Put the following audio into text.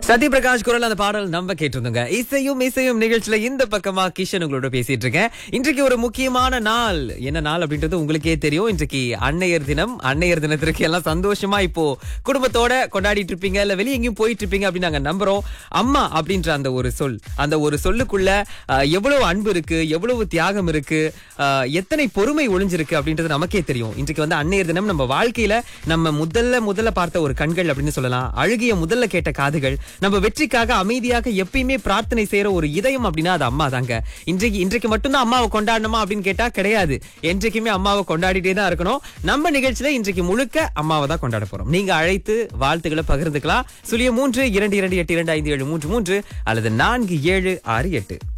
சத்யபிரகாஷ் குரல் அந்த பாடல் நம்ம கேட்டிருந்தோங்க இசையும் இசையும் நிகழ்ச்சியில இந்த பக்கமா கிஷன் உங்களோட பேசிட்டு இருக்கேன் இன்றைக்கு ஒரு முக்கியமான நாள் என்ன நாள் அப்படின்றது உங்களுக்கே தெரியும் இன்றைக்கு அன்னையர் தினம் அன்னையர் தினத்திற்கு எல்லாம் சந்தோஷமா இப்போ குடும்பத்தோட கொண்டாடிட்டு இருப்பீங்க இல்ல வெளியே எங்கேயும் போயிட்டு இருப்பீங்க அப்படின்னு நாங்க நம்புறோம் அம்மா அப்படின்ற அந்த ஒரு சொல் அந்த ஒரு சொல்லுக்குள்ள அஹ், எவ்வளவு அன்பு இருக்கு எவ்வளவு தியாகம் இருக்கு அஹ், எத்தனை பொறுமை ஒளிஞ்சிருக்கு அப்படின்றது நமக்கே தெரியும் இன்றைக்கு வந்து அன்னையர் தினம் நம்ம வாழ்க்கையில நம்ம முதல்ல முதல்ல பார்த்த ஒரு கண்கள் அப்படின்னு சொல்லலாம் அழுகிய முதல்ல கேட்ட காதுகள் நம்ம வெற்றிக்காக அமைதியாக எப்பயுமே பிரார்த்தனை செய்யற ஒரு இதயம் அப்படின்னா அது அம்மா தாங்க இன்றைக்கு இன்றைக்கு மட்டும்தான் அம்மாவை கொண்டாடணுமா அப்படின்னு கேட்டா கிடையாது என்றைக்குமே அம்மாவை கொண்டாடிட்டே தான் இருக்கணும் நம்ம நிகழ்ச்சியில இன்றைக்கு முழுக்க அம்மாவை தான் கொண்டாட போறோம் நீங்க அழைத்து வாழ்த்துக்களை பகிர்ந்துக்கலாம் சுழிய மூன்று இரண்டு இரண்டு எட்டு இரண்டு ஐந்து ஏழு மூன்று மூன்று அல்லது நான்கு ஏழு ஆறு எட்டு